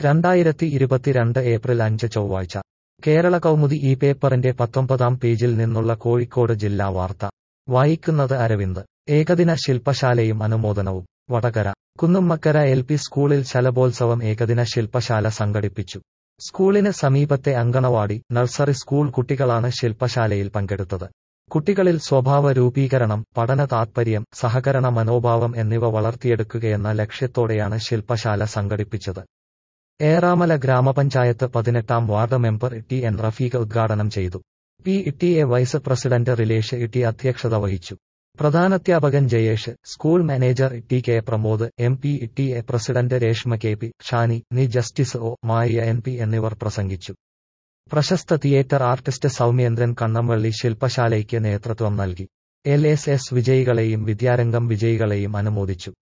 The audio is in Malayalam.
രണ്ടായിരത്തി ഇരുപത്തിരണ്ട് ഏപ്രിൽ അഞ്ച് ചൊവ്വാഴ്ച കേരള കൗമുദി ഈ പേപ്പറിന്റെ പത്തൊമ്പതാം പേജിൽ നിന്നുള്ള കോഴിക്കോട് ജില്ലാ വാർത്ത വായിക്കുന്നത് അരവിന്ദ് ഏകദിന ശില്പശാലയും അനുമോദനവും വടകര കുന്നുമ്മക്കര എൽ പി സ്കൂളിൽ ശലഭോത്സവം ഏകദിന ശില്പശാല സംഘടിപ്പിച്ചു സ്കൂളിന് സമീപത്തെ അങ്കണവാടി നഴ്സറി സ്കൂൾ കുട്ടികളാണ് ശില്പശാലയിൽ പങ്കെടുത്തത് കുട്ടികളിൽ സ്വഭാവ രൂപീകരണം പഠന താത്പര്യം സഹകരണ മനോഭാവം എന്നിവ വളർത്തിയെടുക്കുകയെന്ന ലക്ഷ്യത്തോടെയാണ് ശില്പശാല സംഘടിപ്പിച്ചത് ഏറാമല ഗ്രാമപഞ്ചായത്ത് പതിനെട്ടാം ward member T N Rafeeq ഉദ്ഘാടനം ചെയ്തു P T A vice president Rilesh T അധ്യക്ഷത വഹിച്ചു പ്രധാനാധ്യാപകൻ Jayesh school manager T K Pramod M P T A president Reshma K P Shani നി justice O Maya N P എന്നിവർ പ്രസംഗിച്ചു പ്രശസ്ത തിയേറ്റർ ആർട്ടിസ്റ്റ് സൗമ്യേന്ദ്രൻ കണ്ണംവള്ളി ശില്പശാലയ്ക്ക് നേതൃത്വം നൽകി എൽ എസ് എസ് വിജയികളെയും വിദ്യാരംഗം വിജയികളെയും അനുമോദിച്ചു